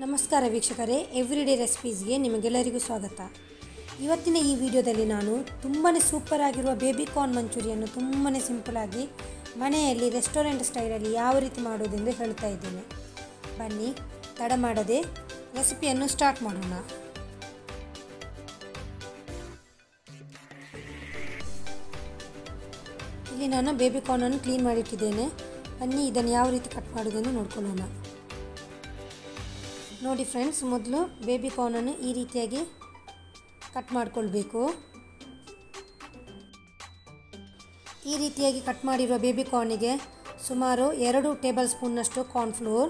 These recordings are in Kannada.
ನಮಸ್ಕಾರ ವೀಕ್ಷಕರೇ ಎವ್ರಿಡೇ ರೆಸಿಪೀಸ್ಗೆ ನಿಮಗೆಲ್ಲರಿಗೂ ಸ್ವಾಗತ ಇವತ್ತಿನ ಈ ವಿಡಿಯೋದಲ್ಲಿ ನಾನು ತುಂಬಾ ಸೂಪರ್ ಆಗಿರುವ ಬೇಬಿ ಕಾರ್ನ್ ಮಂಚೂರಿಯನ್ನು ತುಂಬಾ ಸಿಂಪಲಾಗಿ ಮನೆಯಲ್ಲಿ ರೆಸ್ಟೋರೆಂಟ್ ಸ್ಟೈಲಲ್ಲಿ ಯಾವ ರೀತಿ ಮಾಡೋದೆಂದು ಹೇಳ್ತಾ ಇದ್ದೇನೆ ಬನ್ನಿ ತಡ ಮಾಡದೆ ರೆಸಿಪಿಯನ್ನು ಸ್ಟಾರ್ಟ್ ಮಾಡೋಣ ಇಲ್ಲಿ ನಾನು ಬೇಬಿ ಕಾರ್ನನ್ನು ಕ್ಲೀನ್ ಮಾಡಿಟ್ಟಿದ್ದೇನೆ ಬನ್ನಿ ಇದನ್ನು ಯಾವ ರೀತಿ ಕಟ್ ಮಾಡೋದೆಂದು ನೋಡ್ಕೊಳ್ಳೋಣ ನೋಡಿ ಫ್ರೆಂಡ್ಸ್ ಮೊದಲು ಬೇಬಿ ಕಾರ್ನನ್ನು ಈ ರೀತಿಯಾಗಿ ಕಟ್ ಮಾಡಿಕೊಳ್ಬೇಕು ಈ ರೀತಿಯಾಗಿ ಕಟ್ ಮಾಡಿರುವ ಬೇಬಿ ಕಾರ್ನಿಗೆ ಸುಮಾರು ಎರಡು ಟೇಬಲ್ ಸ್ಪೂನ್ನಷ್ಟು ಕಾರ್ನ್ಫ್ಲೋರ್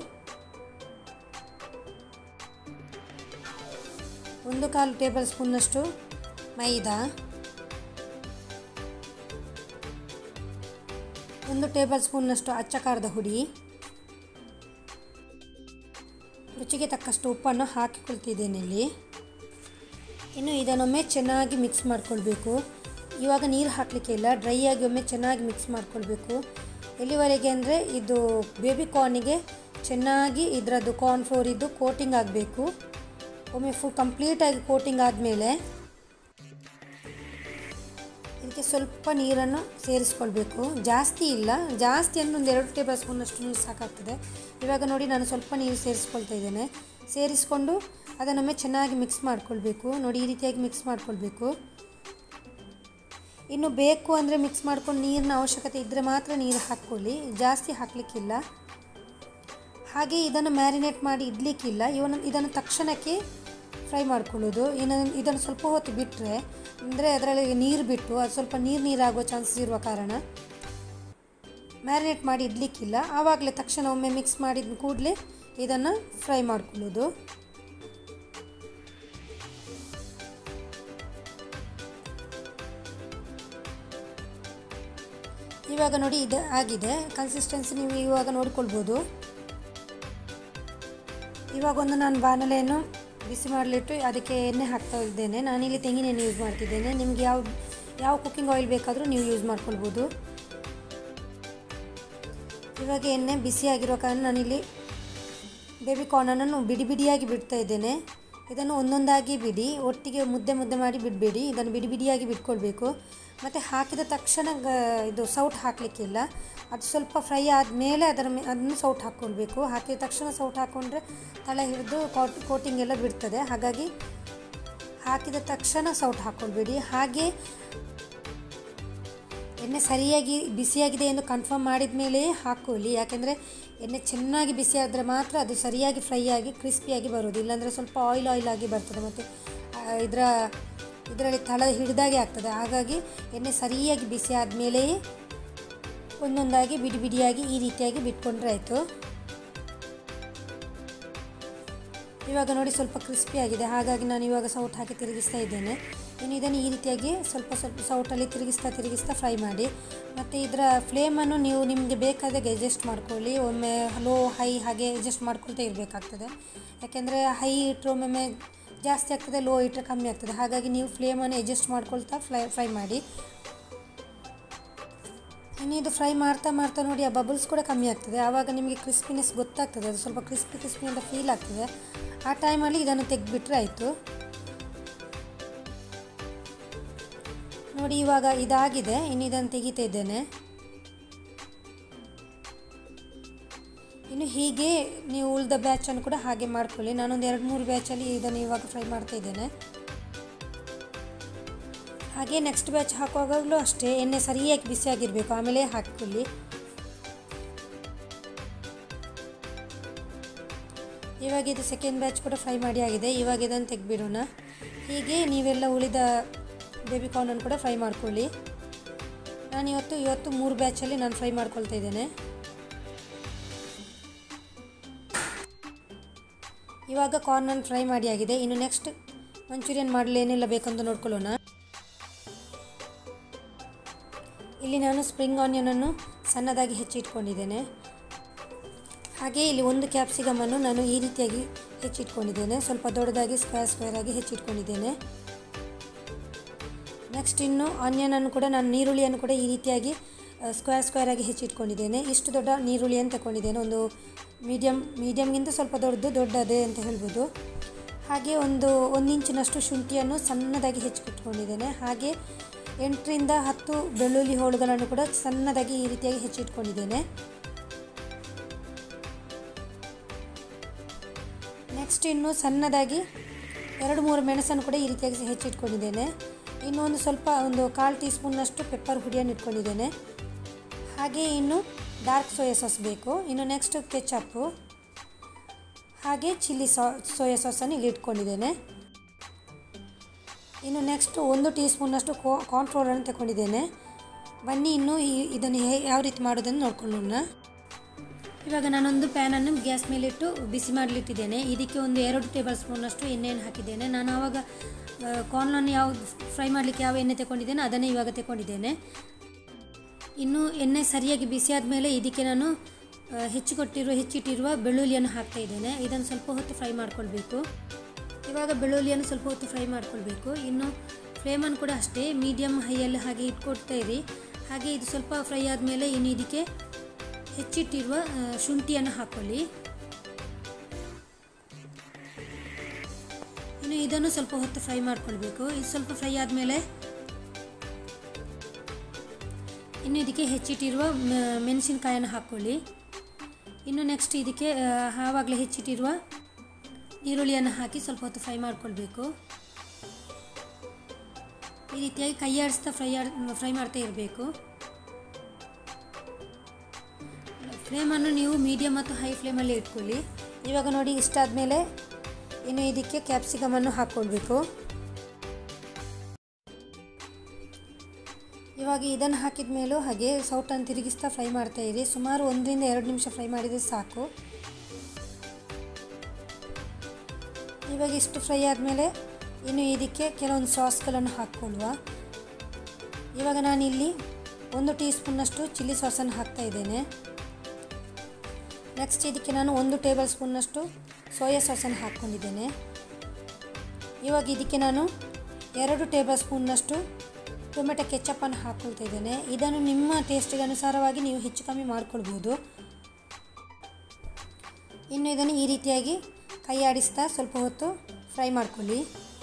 ಒಂದು ಕಾಲು ಟೇಬಲ್ ಸ್ಪೂನ್ನಷ್ಟು ಮೈದಾ ಒಂದು ಟೇಬಲ್ ಸ್ಪೂನ್ನಷ್ಟು ಅಚ್ಚ ಖಾರದ ಹುಡಿ ರುಚಿಗೆ ತಕ್ಕಷ್ಟು ಉಪ್ಪನ್ನು ಹಾಕಿಕೊಳ್ತಿದ್ದೇನೆ ಇಲ್ಲಿ ಇನ್ನು ಇದನ್ನೊಮ್ಮೆ ಚೆನ್ನಾಗಿ ಮಿಕ್ಸ್ ಮಾಡ್ಕೊಳ್ಬೇಕು ಇವಾಗ ನೀರು ಹಾಕಲಿಕ್ಕೆ ಇಲ್ಲ ಡ್ರೈ ಆಗಿ ಒಮ್ಮೆ ಚೆನ್ನಾಗಿ ಮಿಕ್ಸ್ ಮಾಡ್ಕೊಳ್ಬೇಕು ಎಲ್ಲಿವರೆಗೆ ಅಂದರೆ ಇದು ಬೇಬಿ ಕಾರ್ನಿಗೆ ಚೆನ್ನಾಗಿ ಇದರದ್ದು ಕಾರ್ನ್ ಫ್ಲೋರ್ ಇದ್ದು ಕೋಟಿಂಗ್ ಆಗಬೇಕು ಒಮ್ಮೆ ಫುಲ್ ಕಂಪ್ಲೀಟಾಗಿ ಕೋಟಿಂಗ್ ಆದಮೇಲೆ ಇದಕ್ಕೆ ಸ್ವಲ್ಪ ನೀರನ್ನು ಸೇರಿಸ್ಕೊಳ್ಬೇಕು ಜಾಸ್ತಿ ಇಲ್ಲ ಜಾಸ್ತಿ ಅಂದರೆ ಒಂದು ಎರಡು ಟೇಬಲ್ ಸ್ಪೂನಷ್ಟು ನೀರು ಸಾಕಾಗ್ತದೆ ಇವಾಗ ನೋಡಿ ನಾನು ಸ್ವಲ್ಪ ನೀರು ಸೇರಿಸ್ಕೊಳ್ತಾ ಇದ್ದೇನೆ ಸೇರಿಸ್ಕೊಂಡು ಅದನ್ನೊಮ್ಮೆ ಚೆನ್ನಾಗಿ ಮಿಕ್ಸ್ ಮಾಡ್ಕೊಳ್ಬೇಕು ನೋಡಿ ಈ ರೀತಿಯಾಗಿ ಮಿಕ್ಸ್ ಮಾಡ್ಕೊಳ್ಬೇಕು ಇನ್ನು ಬೇಕು ಅಂದರೆ ಮಿಕ್ಸ್ ಮಾಡ್ಕೊಂಡು ನೀರಿನ ಅವಶ್ಯಕತೆ ಇದ್ದರೆ ಮಾತ್ರ ನೀರು ಹಾಕ್ಕೊಳ್ಳಿ ಜಾಸ್ತಿ ಹಾಕಲಿಕ್ಕಿಲ್ಲ ಹಾಗೆ ಇದನ್ನು ಮ್ಯಾರಿನೇಟ್ ಮಾಡಿ ಇಡಲಿಕ್ಕಿಲ್ಲ ಇವನು ಇದನ್ನು ತಕ್ಷಣಕ್ಕೆ ಫ್ರೈ ಮಾಡ್ಕೊಳ್ಳೋದು ಇನ್ನು ಇದನ್ನು ಸ್ವಲ್ಪ ಹೊತ್ತು ಬಿಟ್ಟರೆ ಅಂದರೆ ಅದರಲ್ಲಿ ನೀರು ಬಿಟ್ಟು ಅದು ಸ್ವಲ್ಪ ನೀರು ನೀರಾಗುವ ಚಾನ್ಸಸ್ ಇರುವ ಕಾರಣ ಮ್ಯಾರಿನೇಟ್ ಮಾಡಿ ಇಡಲಿಕ್ಕಿಲ್ಲ ಆವಾಗಲೇ ತಕ್ಷಣ ಒಮ್ಮೆ ಮಿಕ್ಸ್ ಮಾಡಿದ ಕೂಡಲೇ ಇದನ್ನು ಫ್ರೈ ಮಾಡ್ಕೊಳ್ಳೋದು ಇವಾಗ ನೋಡಿ ಇದು ಆಗಿದೆ ಕನ್ಸಿಸ್ಟೆನ್ಸಿ ನೀವು ಇವಾಗ ನೋಡ್ಕೊಳ್ಬೋದು ಇವಾಗ ಒಂದು ನಾನು ಬಾಣಲೆಯನ್ನು ಬಿಸಿ ಮಾಡಲಿಟ್ಟು ಅದಕ್ಕೆ ಎಣ್ಣೆ ಹಾಕ್ತಾ ಇದ್ದೇನೆ ನಾನಿಲ್ಲಿ ತೆಂಗಿನ ಎಣ್ಣೆ ಯೂಸ್ ಮಾಡ್ತಿದ್ದೇನೆ ನಿಮ್ಗೆ ಯಾವ ಯಾವ ಕುಕ್ಕಿಂಗ್ ಆಯಿಲ್ ಬೇಕಾದರೂ ನೀವು ಯೂಸ್ ಮಾಡ್ಕೊಳ್ಬೋದು ಇವಾಗ ಎಣ್ಣೆ ಬಿಸಿಯಾಗಿರೋ ಕಾರಣ ನಾನಿಲ್ಲಿ ಬೇಬಿ ಕಾರ್ನನ್ನು ಬಿಡಿ ಬಿಡಿಯಾಗಿ ಬಿಡ್ತಾ ಇದ್ದೇನೆ ಇದನ್ನು ಒಂದೊಂದಾಗಿ ಬಿಡಿ ಒಟ್ಟಿಗೆ ಮುದ್ದೆ ಮುದ್ದೆ ಮಾಡಿ ಬಿಡಬೇಡಿ ಇದನ್ನು ಬಿಡಿ ಬಿಡಿಯಾಗಿ ಬಿಟ್ಕೊಳ್ಬೇಕು ಮತ್ತು ಹಾಕಿದ ತಕ್ಷಣ ಇದು ಸೌಟ್ ಹಾಕಲಿಕ್ಕಿಲ್ಲ ಅದು ಸ್ವಲ್ಪ ಫ್ರೈ ಆದಮೇಲೆ ಅದರ ಮೇ ಅದನ್ನು ಸೌಟ್ ಹಾಕ್ಕೊಳ್ಬೇಕು ಹಾಕಿದ ತಕ್ಷಣ ಸೌಟ್ ಹಾಕ್ಕೊಂಡ್ರೆ ತಲೆ ಹಿಡಿದು ಕೋಟ್ ಕೋಟಿಂಗ್ ಎಲ್ಲ ಬಿಡ್ತದೆ ಹಾಗಾಗಿ ಹಾಕಿದ ತಕ್ಷಣ ಸೌಟ್ ಹಾಕ್ಕೊಳ್ಬೇಡಿ ಹಾಗೆ ಎಣ್ಣೆ ಸರಿಯಾಗಿ ಬಿಸಿಯಾಗಿದೆ ಎಂದು ಕನ್ಫರ್ಮ್ ಮಾಡಿದ ಮೇಲೆ ಹಾಕ್ಕೊಳ್ಳಿ ಯಾಕೆಂದರೆ ಎಣ್ಣೆ ಚೆನ್ನಾಗಿ ಬಿಸಿ ಆದರೆ ಮಾತ್ರ ಅದು ಸರಿಯಾಗಿ ಫ್ರೈ ಆಗಿ ಕ್ರಿಸ್ಪಿಯಾಗಿ ಬರೋದು ಇಲ್ಲಾಂದರೆ ಸ್ವಲ್ಪ ಆಯಿಲ್ ಆಯಿಲ್ ಆಗಿ ಬರ್ತದೆ ಮತ್ತು ಇದರ ಇದರಲ್ಲಿ ತಳ ಹಿಡಿದಾಗೆ ಆಗ್ತದೆ ಹಾಗಾಗಿ ಎಣ್ಣೆ ಸರಿಯಾಗಿ ಬಿಸಿ ಆದಮೇಲೆಯೇ ಒಂದೊಂದಾಗಿ ಬಿಡಿ ಬಿಡಿಯಾಗಿ ಈ ರೀತಿಯಾಗಿ ಬಿಟ್ಕೊಂಡ್ರೆ ಆಯಿತು ಇವಾಗ ನೋಡಿ ಸ್ವಲ್ಪ ಕ್ರಿಸ್ಪಿ ಆಗಿದೆ ಹಾಗಾಗಿ ನಾನು ಇವಾಗ ಸೌಟ್ ಹಾಕಿ ತಿರುಗಿಸ್ತಾ ಇದ್ದೇನೆ ಇನ್ನು ಇದನ್ನು ಈ ರೀತಿಯಾಗಿ ಸ್ವಲ್ಪ ಸ್ವಲ್ಪ ಸೌಟಲ್ಲಿ ತಿರುಗಿಸ್ತಾ ತಿರುಗಿಸ್ತಾ ಫ್ರೈ ಮಾಡಿ ಮತ್ತು ಇದರ ಫ್ಲೇಮನ್ನು ನೀವು ನಿಮಗೆ ಬೇಕಾದಾಗೆ ಅಡ್ಜಸ್ಟ್ ಮಾಡ್ಕೊಳ್ಳಿ ಒಮ್ಮೆ ಲೋ ಹೈ ಹಾಗೆ ಅಡ್ಜಸ್ಟ್ ಮಾಡ್ಕೊಳ್ತಾ ಇರಬೇಕಾಗ್ತದೆ ಯಾಕೆಂದರೆ ಹೈ ಇಟ್ಟರೆ ಒಮ್ಮೊಮ್ಮೆ ಜಾಸ್ತಿ ಆಗ್ತದೆ ಲೋ ಇಟ್ಟರೆ ಕಮ್ಮಿ ಆಗ್ತದೆ ಹಾಗಾಗಿ ನೀವು ಫ್ಲೇಮನ್ನು ಅಡ್ಜಸ್ಟ್ ಮಾಡ್ಕೊಳ್ತಾ ಫ್ರೈ ಫ್ರೈ ಮಾಡಿ ಇನ್ನು ಇದು ಫ್ರೈ ಮಾಡ್ತಾ ಮಾಡ್ತಾ ನೋಡಿ ಆ ಬಬಲ್ಸ್ ಕೂಡ ಕಮ್ಮಿ ಆಗ್ತದೆ ಆವಾಗ ನಿಮಗೆ ಕ್ರಿಸ್ಪಿನೆಸ್ ಗೊತ್ತಾಗ್ತದೆ ಅದು ಸ್ವಲ್ಪ ಕ್ರಿಸ್ಪಿ ಕ್ರಿಸ್ಪಿ ಅಂತ ಫೀಲ್ ಆಗ್ತದೆ ಆ ಟೈಮಲ್ಲಿ ಇದನ್ನು ತೆಗೆದ್ಬಿಟ್ರೆ ಆಯಿತು ನೋಡಿ ಇವಾಗ ಇದಾಗಿದೆ ಇನ್ನು ಇದನ್ನು ತೆಗಿತಾ ಇದ್ದೇನೆ ಇನ್ನು ಹೀಗೆ ನೀವು ಉಳಿದ ಬ್ಯಾಚನ್ನು ಕೂಡ ಹಾಗೆ ಮಾಡ್ಕೊಳ್ಳಿ ನಾನೊಂದು ಎರಡು ಮೂರು ಬ್ಯಾಚಲ್ಲಿ ಇದನ್ನು ಇವಾಗ ಫ್ರೈ ಮಾಡ್ತಾ ಇದ್ದೇನೆ ಹಾಗೆ ನೆಕ್ಸ್ಟ್ ಬ್ಯಾಚ್ ಹಾಕುವಾಗಲೂ ಅಷ್ಟೇ ಎಣ್ಣೆ ಸರಿಯಾಗಿ ಬಿಸಿಯಾಗಿರಬೇಕು ಆಮೇಲೆ ಹಾಕಿಕೊಳ್ಳಿ ಇವಾಗ ಇದು ಸೆಕೆಂಡ್ ಬ್ಯಾಚ್ ಕೂಡ ಫ್ರೈ ಮಾಡಿ ಆಗಿದೆ ಇವಾಗ ಇದನ್ನು ತೆಗೆದ್ಬಿಡೋಣ ಹೀಗೆ ನೀವೆಲ್ಲ ಉಳಿದ ಬೇಬಿ ಕಾರ್ನನ್ನು ಕೂಡ ಫ್ರೈ ಮಾಡ್ಕೊಳ್ಳಿ ನಾನು ಇವತ್ತು ಇವತ್ತು ಮೂರು ಬ್ಯಾಚಲ್ಲಿ ನಾನು ಫ್ರೈ ಮಾಡ್ಕೊಳ್ತಾ ಇದ್ದೇನೆ ಇವಾಗ ಕಾರ್ನನ್ನು ಫ್ರೈ ಮಾಡಿ ಆಗಿದೆ ಇನ್ನು ನೆಕ್ಸ್ಟ್ ಮಂಚೂರಿಯನ್ ಮಾಡಲು ಏನೆಲ್ಲ ಬೇಕಂತ ನೋಡ್ಕೊಳ್ಳೋಣ ಇಲ್ಲಿ ನಾನು ಸ್ಪ್ರಿಂಗ್ ಆನಿಯನನ್ನು ಸಣ್ಣದಾಗಿ ಹೆಚ್ಚಿಟ್ಕೊಂಡಿದ್ದೇನೆ ಹಾಗೆ ಇಲ್ಲಿ ಒಂದು ಕ್ಯಾಪ್ಸಿಕಮನ್ನು ನಾನು ಈ ರೀತಿಯಾಗಿ ಹೆಚ್ಚಿಟ್ಕೊಂಡಿದ್ದೇನೆ ಸ್ವಲ್ಪ ದೊಡ್ಡದಾಗಿ ಸ್ಕ್ವೇರ್ ಸ್ಕ್ವೇರ್ ಆಗಿ ಹೆಚ್ಚಿಟ್ಕೊಂಡಿದ್ದೇನೆ ನೆಕ್ಸ್ಟ್ ಇನ್ನು ಆನಿಯನನ್ನು ಕೂಡ ನಾನು ನೀರುಳ್ಳಿಯನ್ನು ಕೂಡ ಈ ರೀತಿಯಾಗಿ ಸ್ಕ್ವೇರ್ ಸ್ಕ್ವೇರ್ ಆಗಿ ಹೆಚ್ಚಿಟ್ಕೊಂಡಿದ್ದೇನೆ ಇಷ್ಟು ದೊಡ್ಡ ನೀರುಳ್ಳಿಯನ್ನು ತಗೊಂಡಿದ್ದೇನೆ ಒಂದು ಮೀಡಿಯಮ್ ಮೀಡಿಯಮ್ಗಿಂತ ಸ್ವಲ್ಪ ದೊಡ್ಡದು ದೊಡ್ಡದೇ ಅಂತ ಹೇಳ್ಬೋದು ಹಾಗೆ ಒಂದು ಒಂದು ಇಂಚಿನಷ್ಟು ಶುಂಠಿಯನ್ನು ಸಣ್ಣದಾಗಿ ಹೆಚ್ಚಿಟ್ಕೊಂಡಿದ್ದೇನೆ ಹಾಗೆ ಎಂಟರಿಂದ ಹತ್ತು ಬೆಳ್ಳುಳ್ಳಿ ಹೋಳುಗಳನ್ನು ಕೂಡ ಸಣ್ಣದಾಗಿ ಈ ರೀತಿಯಾಗಿ ಹೆಚ್ಚಿಟ್ಕೊಂಡಿದ್ದೇನೆ ನೆಕ್ಸ್ಟ್ ಇನ್ನು ಸಣ್ಣದಾಗಿ ಎರಡು ಮೂರು ಮೆಣಸನ್ನು ಕೂಡ ಈ ರೀತಿಯಾಗಿ ಹೆಚ್ಚಿಟ್ಕೊಂಡಿದ್ದೇನೆ ಇನ್ನು ಒಂದು ಸ್ವಲ್ಪ ಒಂದು ಕಾಲು ಟೀ ಸ್ಪೂನ್ನಷ್ಟು ಪೆಪ್ಪರ್ ಹುಡಿಯನ್ನು ಇಟ್ಕೊಂಡಿದ್ದೇನೆ ಹಾಗೆ ಇನ್ನು ಡಾರ್ಕ್ ಸೋಯಾ ಸಾಸ್ ಬೇಕು ಇನ್ನು ನೆಕ್ಸ್ಟ್ ಕೆಚಪ್ಪು ಹಾಗೆ ಚಿಲ್ಲಿ ಸಾ ಸೋಯಾ ಸಾಸನ್ನು ಇಲ್ಲಿ ಇಟ್ಕೊಂಡಿದ್ದೇನೆ ಇನ್ನು ನೆಕ್ಸ್ಟ್ ಒಂದು ಟೀ ಸ್ಪೂನ್ನಷ್ಟು ಕೋ ಕಾರ್ನ್ಫ್ಲೋರನ್ನು ತಗೊಂಡಿದ್ದೇನೆ ಬನ್ನಿ ಇನ್ನು ಈ ಇದನ್ನು ಹೇ ಯಾವ ರೀತಿ ಮಾಡೋದನ್ನು ನೋಡ್ಕೊಳ್ಳೋಣ ಇವಾಗ ನಾನೊಂದು ಪ್ಯಾನನ್ನು ಗ್ಯಾಸ್ ಮೇಲಿಟ್ಟು ಬಿಸಿ ಮಾಡಲಿಟ್ಟಿದ್ದೇನೆ ಇದಕ್ಕೆ ಒಂದು ಎರಡು ಟೇಬಲ್ ಸ್ಪೂನಷ್ಟು ಎಣ್ಣೆಯನ್ನು ಹಾಕಿದ್ದೇನೆ ನಾನು ಆವಾಗ ಕಾರ್ನನ್ನು ಯಾವ ಫ್ರೈ ಮಾಡಲಿಕ್ಕೆ ಯಾವ ಎಣ್ಣೆ ತಗೊಂಡಿದ್ದೇನೆ ಅದನ್ನೇ ಇವಾಗ ತಗೊಂಡಿದ್ದೇನೆ ಇನ್ನು ಎಣ್ಣೆ ಸರಿಯಾಗಿ ಬಿಸಿ ಆದಮೇಲೆ ಇದಕ್ಕೆ ನಾನು ಆ, ಹೆಚ್ಚಿಕೊಟ್ಟಿರುವ ಹೆಚ್ಚಿಟ್ಟಿರುವ ಬೆಳ್ಳುಳ್ಳಿಯನ್ನು ಹಾಕ್ತಾ ಇದ್ದೇನೆ ಇದನ್ನು ಸ್ವಲ್ಪ ಹೊತ್ತು ಫ್ರೈ ಮಾಡ್ಕೊಳ್ಬೇಕು ಇವಾಗ ಬೆಳ್ಳುಳ್ಳಿಯನ್ನು ಸ್ವಲ್ಪ ಹೊತ್ತು ಫ್ರೈ ಮಾಡ್ಕೊಳ್ಬೇಕು ಇನ್ನು ಫ್ಲೇಮನ್ನು ಕೂಡ ಅಷ್ಟೇ ಮೀಡಿಯಮ್ ಹೈಯಲ್ಲಿ ಹಾಗೆ ಇಟ್ಕೊಡ್ತಾ ಇರಿ ಹಾಗೆ ಇದು ಸ್ವಲ್ಪ ಫ್ರೈ ಆದಮೇಲೆ ಇನ್ನು ಇದಕ್ಕೆ ಹೆಚ್ಚಿಟ್ಟಿರುವ ಆ, ಶುಂಠಿಯನ್ನು ಹಾಕ್ಕೊಳ್ಳಿ ಇನ್ನು ಇದನ್ನು ಸ್ವಲ್ಪ ಹೊತ್ತು ಫ್ರೈ ಮಾಡ್ಕೊಳ್ಬೇಕು ಇದು ಸ್ವಲ್ಪ ಫ್ರೈ ಆದಮೇಲೆ ಇನ್ನು ಇದಕ್ಕೆ ಹೆಚ್ಚಿಟ್ಟಿರುವ ಮ- ಮೆಣಸಿನಕಾಯನ್ನು ಹಾಕ್ಕೊಳ್ಳಿ ಇನ್ನು ನೆಕ್ಸ್ಟ್ ಇದಕ್ಕೆ ಆ, ಆವಾಗಲೇ ಹೆಚ್ಚಿಟ್ಟಿರುವ ಈರುಳ್ಳಿಯನ್ನು ಹಾಕಿ ಸ್ವಲ್ಪ ಹೊತ್ತು ಫ್ರೈ ಮಾಡ್ಕೊಳ್ಬೇಕು ಈ ರೀತಿಯಾಗಿ ಕೈ ಆಡಿಸ್ತಾ ಫ್ರೈ ಫ್ರೈ ಮಾಡ್ತಾ ಇರಬೇಕು ಫ್ಲೇಮನ್ನು ನೀವು ಮೀಡಿಯಮ್ ಮತ್ತು ಹೈ ಫ್ಲೇಮಲ್ಲಿ ಇಟ್ಕೊಳ್ಳಿ ಇವಾಗ ನೋಡಿ ಇಷ್ಟಾದಮೇಲೆ ಇನ್ನು ಇದಕ್ಕೆ ಕ್ಯಾಪ್ಸಿಕಮನ್ನು ಹಾಕ್ಕೊಳ್ಬೇಕು ಇವಾಗ ಇದನ್ನು ಹಾಕಿದ ಮೇಲೂ ಹಾಗೆ ಸೌಟನ್ನು ತಿರುಗಿಸ್ತಾ ಫ್ರೈ ಮಾಡ್ತಾ ಇರಿ ಸುಮಾರು ಒಂದರಿಂದ ಎರಡು ನಿಮಿಷ ಫ್ರೈ ಮಾಡಿದರೆ ಸಾಕು ಇವಾಗ ಇಷ್ಟು ಫ್ರೈ ಆದಮೇಲೆ ಇನ್ನು ಇದಕ್ಕೆ ಕೆಲವೊಂದು ಸಾಸ್ಗಳನ್ನು ಹಾಕ್ಕೊಳ್ಳುವ ಇವಾಗ ನಾನಿಲ್ಲಿ ಒಂದು ಟೀ ಸ್ಪೂನ್ನಷ್ಟು ಚಿಲ್ಲಿ ಸಾಸನ್ನು ಹಾಕ್ತಾ ಇದ್ದೇನೆ ನೆಕ್ಸ್ಟ್ ಇದಕ್ಕೆ ನಾನು ಒಂದು ಟೇಬಲ್ ಸ್ಪೂನ್ನಷ್ಟು ಸೋಯಾ ಸಾಸನ್ನು ಹಾಕ್ಕೊಂಡಿದ್ದೇನೆ ಇವಾಗ ಇದಕ್ಕೆ ನಾನು ಎರಡು ಟೇಬಲ್ ಸ್ಪೂನ್ನಷ್ಟು ಟೊಮೆಟೊ ಕೆಚಪ್ಪನ್ನು ಹಾಕ್ಕೊಳ್ತಾ ಇದ್ದೇನೆ ಇದನ್ನು ನಿಮ್ಮ ಟೇಸ್ಟಿಗೆ ಅನುಸಾರವಾಗಿ ನೀವು ಹೆಚ್ಚು ಕಮ್ಮಿ ಮಾಡ್ಕೊಳ್ಬೋದು ಇನ್ನು ಇದನ್ನು ಈ ರೀತಿಯಾಗಿ ಕೈ ಆಡಿಸ್ತಾ ಸ್ವಲ್ಪ ಹೊತ್ತು ಫ್ರೈ ಮಾಡ್ಕೊಳ್ಳಿ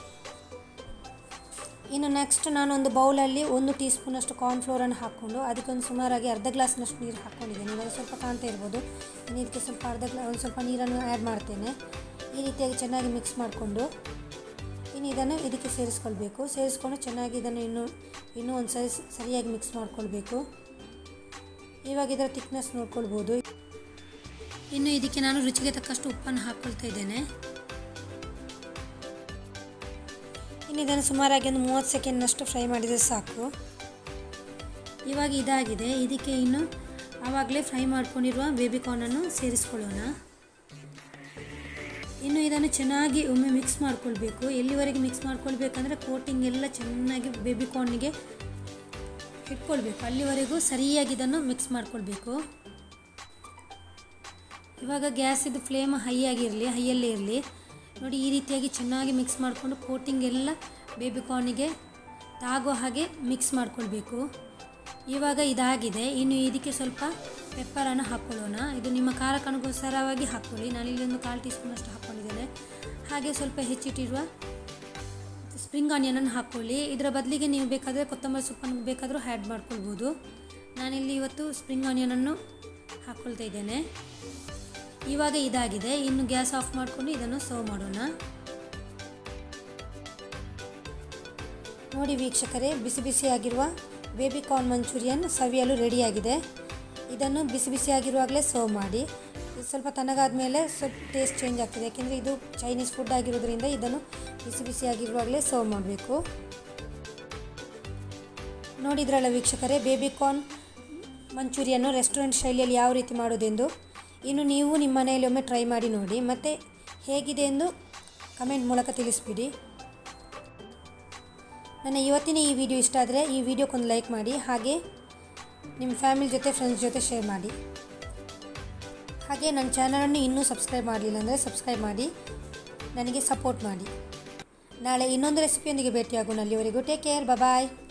ಇನ್ನು ನೆಕ್ಸ್ಟ್ ನಾನೊಂದು ಬೌಲಲ್ಲಿ ಒಂದು ಟೀ ಸ್ಪೂನಷ್ಟು ಕಾರ್ನ್ಫ್ಲೋರನ್ನು ಹಾಕ್ಕೊಂಡು ಅದಕ್ಕೊಂದು ಸುಮಾರಾಗಿ ಅರ್ಧ ಗ್ಲಾಸ್ನಷ್ಟು ನೀರು ಹಾಕ್ಕೊಂಡಿದ್ದೇನೆ ಇವಾಗ ಸ್ವಲ್ಪ ಕಾಣ್ತಾ ಇರ್ಬೋದು ಇನ್ನು ಇದಕ್ಕೆ ಸ್ವಲ್ಪ ಅರ್ಧ ಗ್ಲಾ ಒಂದು ಸ್ವಲ್ಪ ನೀರನ್ನು ಆ್ಯಡ್ ಮಾಡ್ತೇನೆ ಈ ರೀತಿಯಾಗಿ ಚೆನ್ನಾಗಿ ಮಿಕ್ಸ್ ಮಾಡಿಕೊಂಡು ಇನ್ನು ಇದನ್ನು ಇದಕ್ಕೆ ಸೇರಿಸ್ಕೊಳ್ಬೇಕು ಸೇರಿಸ್ಕೊಂಡು ಚೆನ್ನಾಗಿ ಇದನ್ನು ಇನ್ನು ಇನ್ನೂ ಒಂದು ಸರಿ ಸರಿಯಾಗಿ ಮಿಕ್ಸ್ ಮಾಡ್ಕೊಳ್ಬೇಕು ಇವಾಗ ಇದರ ತಿಕ್ನೆಸ್ ನೋಡ್ಕೊಳ್ಬೋದು ಇನ್ನು ಇದಕ್ಕೆ ನಾನು ರುಚಿಗೆ ತಕ್ಕಷ್ಟು ಉಪ್ಪನ್ನು ಹಾಕ್ಕೊಳ್ತಾ ಇದ್ದೇನೆ ಇನ್ನು ಇದನ್ನು ಸುಮಾರಾಗಿ ಒಂದು ಮೂವತ್ತು ಸೆಕೆಂಡ್ನಷ್ಟು ಫ್ರೈ ಮಾಡಿದರೆ ಸಾಕು ಇವಾಗ ಇದಾಗಿದೆ ಇದಕ್ಕೆ ಇನ್ನು ಆವಾಗಲೇ ಫ್ರೈ ಮಾಡ್ಕೊಂಡಿರುವ ಬೇಬಿ ಕಾರ್ನನ್ನು ಸೇರಿಸ್ಕೊಳ್ಳೋಣ ಇನ್ನು ಇದನ್ನು ಚೆನ್ನಾಗಿ ಒಮ್ಮೆ ಮಿಕ್ಸ್ ಮಾಡ್ಕೊಳ್ಬೇಕು ಎಲ್ಲಿವರೆಗೆ ಮಿಕ್ಸ್ ಮಾಡ್ಕೊಳ್ಬೇಕಂದ್ರೆ ಕೋಟಿಂಗ್ ಎಲ್ಲ ಚೆನ್ನಾಗಿ ಬೇಬಿ ಕಾರ್ನಿಗೆ ಇಟ್ಕೊಳ್ಬೇಕು ಅಲ್ಲಿವರೆಗೂ ಸರಿಯಾಗಿ ಇದನ್ನು ಮಿಕ್ಸ್ ಮಾಡ್ಕೊಳ್ಬೇಕು ಇವಾಗ ಗ್ಯಾಸಿದ್ದು ಫ್ಲೇಮ್ ಹೈ ಆಗಿರಲಿ ಹೈಯಲ್ಲೇ ಇರಲಿ ನೋಡಿ ಈ ರೀತಿಯಾಗಿ ಚೆನ್ನಾಗಿ ಮಿಕ್ಸ್ ಮಾಡಿಕೊಂಡು ಕೋಟಿಂಗ್ ಎಲ್ಲ ಬೇಬಿ ಕಾರ್ನಿಗೆ ತಾಗೋ ಹಾಗೆ ಮಿಕ್ಸ್ ಮಾಡ್ಕೊಳ್ಬೇಕು ಇವಾಗ ಇದಾಗಿದೆ ಇನ್ನು ಇದಕ್ಕೆ ಸ್ವಲ್ಪ ಪೆಪ್ಪರನ್ನು ಹಾಕ್ಕೊಳ್ಳೋಣ ಇದು ನಿಮ್ಮ ಖಾರಕ್ಕನುಸಾರವಾಗಿ ಹಾಕ್ಕೊಳ್ಳಿ ನಾನಿಲ್ಲಿ ಒಂದು ಕಾಲು ಟೀ ಸ್ಪೂನಷ್ಟು ಹಾಕ್ಕೊಂಡಿದ್ದೇನೆ ಹಾಗೆ ಸ್ವಲ್ಪ ಹೆಚ್ಚಿಟ್ಟಿರುವ ಸ್ಪ್ರಿಂಗ್ ಆನಿಯನನ್ನು ಹಾಕ್ಕೊಳ್ಳಿ ಇದರ ಬದಲಿಗೆ ನೀವು ಬೇಕಾದರೆ ಕೊತ್ತಂಬರಿ ಸೊಪ್ಪನ್ನು ಬೇಕಾದರೂ ಆ್ಯಡ್ ಮಾಡ್ಕೊಳ್ಬೋದು ನಾನಿಲ್ಲಿ ಇವತ್ತು ಸ್ಪ್ರಿಂಗ್ ಆನಿಯನನ್ನು ಹಾಕ್ಕೊಳ್ತಾ ಇದ್ದೇನೆ ಇವಾಗ ಇದಾಗಿದೆ ಇನ್ನು ಗ್ಯಾಸ್ ಆಫ್ ಮಾಡಿಕೊಂಡು ಇದನ್ನು ಸರ್ವ್ ಮಾಡೋಣ ನೋಡಿ ವೀಕ್ಷಕರೇ ಬಿಸಿ ಬಿಸಿಯಾಗಿರುವ ಬೇಬಿ ಕಾರ್ನ್ ಮಂಚೂರಿಯನ್ ಸವಿಯಲು ರೆಡಿಯಾಗಿದೆ ಇದನ್ನು ಬಿಸಿ ಬಿಸಿಯಾಗಿರುವಾಗಲೇ ಸರ್ವ್ ಮಾಡಿ ಇದು ಸ್ವಲ್ಪ ತಣ್ಣಗಾದ ಮೇಲೆ ಸ್ವಲ್ಪ ಟೇಸ್ಟ್ ಚೇಂಜ್ ಆಗ್ತದೆ ಯಾಕೆಂದರೆ ಇದು ಚೈನೀಸ್ ಫುಡ್ ಆಗಿರೋದ್ರಿಂದ ಇದನ್ನು ಬಿಸಿ ಬಿಸಿಯಾಗಿರುವಾಗಲೇ ಸರ್ವ್ ಮಾಡಬೇಕು ನೋಡಿದ್ರಲ್ಲ ವೀಕ್ಷಕರೇ ಬೇಬಿ ಕಾರ್ನ್ ಮಂಚೂರಿಯನ್ನು ರೆಸ್ಟೋರೆಂಟ್ ಶೈಲಿಯಲ್ಲಿ ಯಾವ ರೀತಿ ಮಾಡೋದೆಂದು ಇನ್ನು ನೀವು ನಿಮ್ಮ ಮನೆಯಲ್ಲಿ ಒಮ್ಮೆ ಟ್ರೈ ಮಾಡಿ ನೋಡಿ ಮತ್ತು ಹೇಗಿದೆ ಎಂದು ಕಮೆಂಟ್ ಮೂಲಕ ತಿಳಿಸ್ಬಿಡಿ ನನ್ನ ಇವತ್ತಿನ ಈ ವಿಡಿಯೋ ಇಷ್ಟ ಆದರೆ ಈ ವಿಡಿಯೋಕ್ಕೊಂದು ಲೈಕ್ ಮಾಡಿ ಹಾಗೆ ನಿಮ್ಮ ಫ್ಯಾಮಿಲಿ ಜೊತೆ ಫ್ರೆಂಡ್ಸ್ ಜೊತೆ ಶೇರ್ ಮಾಡಿ ಹಾಗೆ ನನ್ನ ಚಾನಲನ್ನು ಇನ್ನೂ ಸಬ್ಸ್ಕ್ರೈಬ್ ಮಾಡಲಿಲ್ಲ ಅಂದರೆ ಸಬ್ಸ್ಕ್ರೈಬ್ ಮಾಡಿ ನನಗೆ ಸಪೋರ್ಟ್ ಮಾಡಿ ನಾಳೆ ಇನ್ನೊಂದು ರೆಸಿಪಿಯೊಂದಿಗೆ ಭೇಟಿಯಾಗೋಣ ಅಲ್ಲಿವರೆಗೂ ಟೇಕ್ ಕೇರ್ ಬಾಯ್